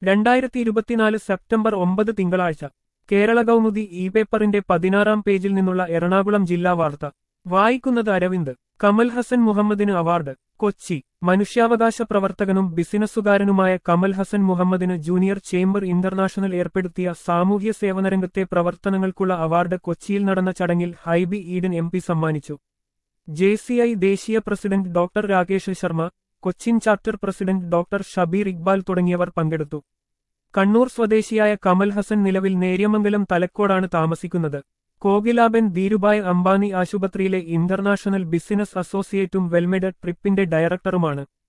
രണ്ടായിരത്തി ഇരുപത്തിനാല് സെപ്റ്റംബർ ഒമ്പത് തിങ്കളാഴ്ച കേരള കൗമുദി ഇ പേപ്പറിന്റെ പതിനാറാം പേജിൽ നിന്നുള്ള എറണാകുളം ജില്ലാ വാർത്ത വായിക്കുന്നത് അരവിന്ദ് കമൽ ഹസൻ മുഹമ്മദിന് അവാർഡ് കൊച്ചി മനുഷ്യാവകാശ പ്രവർത്തകനും ബിസിനസ്സുകാരനുമായ കമൽ ഹസൻ മുഹമ്മദിന് ജൂനിയർ ചേംബർ ഇന്റർനാഷണൽ ഏർപ്പെടുത്തിയ സാമൂഹ്യ സേവനരംഗത്തെ പ്രവർത്തനങ്ങൾക്കുള്ള അവാർഡ് കൊച്ചിയിൽ നടന്ന ചടങ്ങിൽ ഹൈബി ഈഡൻ എം പി സമ്മാനിച്ചു ജെ സി ഐ ദേശീയ president doctor Rakesh Sharma Cochin chapter president doctor Shabeer Iqbal തുടങ്ങിയവർ പങ്കെടുത്തു കണ്ണൂർ സ്വദേശിയായ കമൽ ഹസൻ നിലവിൽ നേര്യമംഗലം തലക്കോടാണ് താമസിക്കുന്നത് കോകിലാബെൻ ധീരുഭായ് അംബാനി ആശുപത്രിയിലെ ഇന്റർനാഷണൽ ബിസിനസ് അസോസിയേറ്റും വെൽമെഡ് ട്രിപ്പിന്റെ ഡയറക്ടറുമാണ്